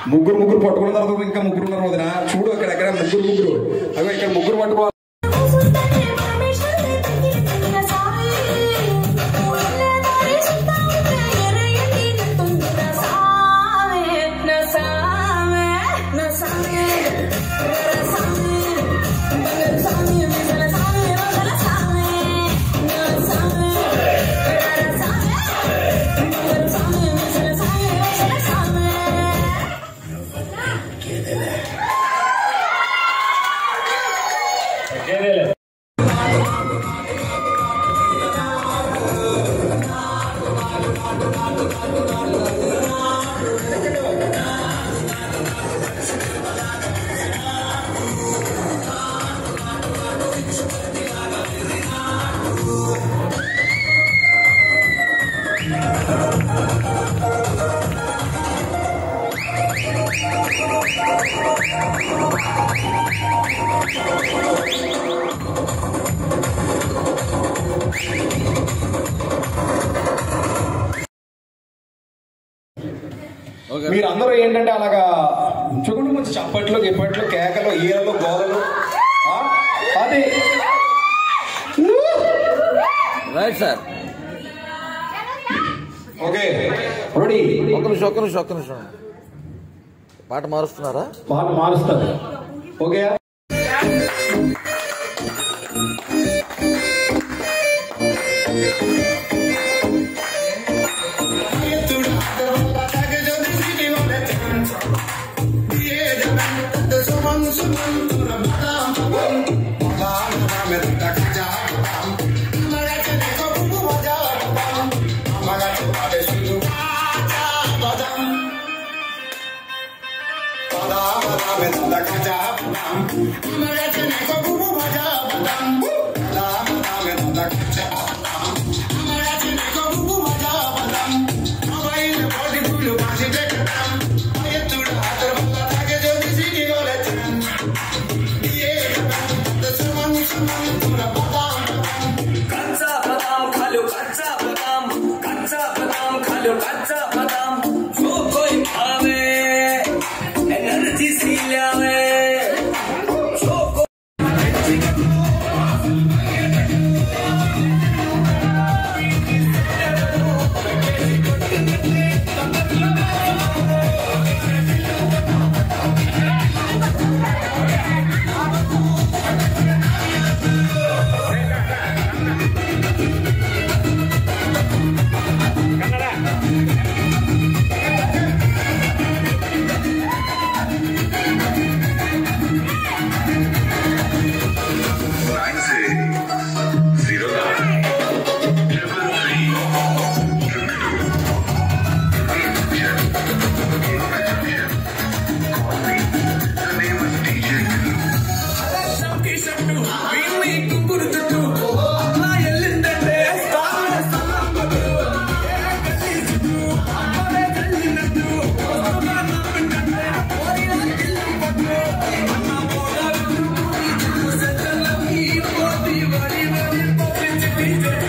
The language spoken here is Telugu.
ముగ్గురు ముగ్గురు పట్టుకున్న తర్వాత ఇంకా ముగ్గురు ఉన్నారు వదిన చూడు అక్కడ ఎక్కడ ముగ్గురు ముగ్గురు అవి ఇక్కడ ముగ్గురు పట్టుకోవాలి మీరు అందరూ ఏంటంటే అలాగా ఉంచకుండా మంచి చప్పట్లు గిప్పట్లు కేకలు ఈలలు గోలలు ఆ? అది రైట్ సార్ ఓకే రెడీ ఒక్క నిమిషం ఒక్క నిమిషం ఒక్క నిమిషం పాట మారుస్తున్నారా పాట మారుస్తారు ఓకే कच्चा बादाम खा लो कच्चा बादाम कच्चा बादाम खा लो कच्चा बादाम जो कोई खावे एनर्जी सी लावे जो कोई DJ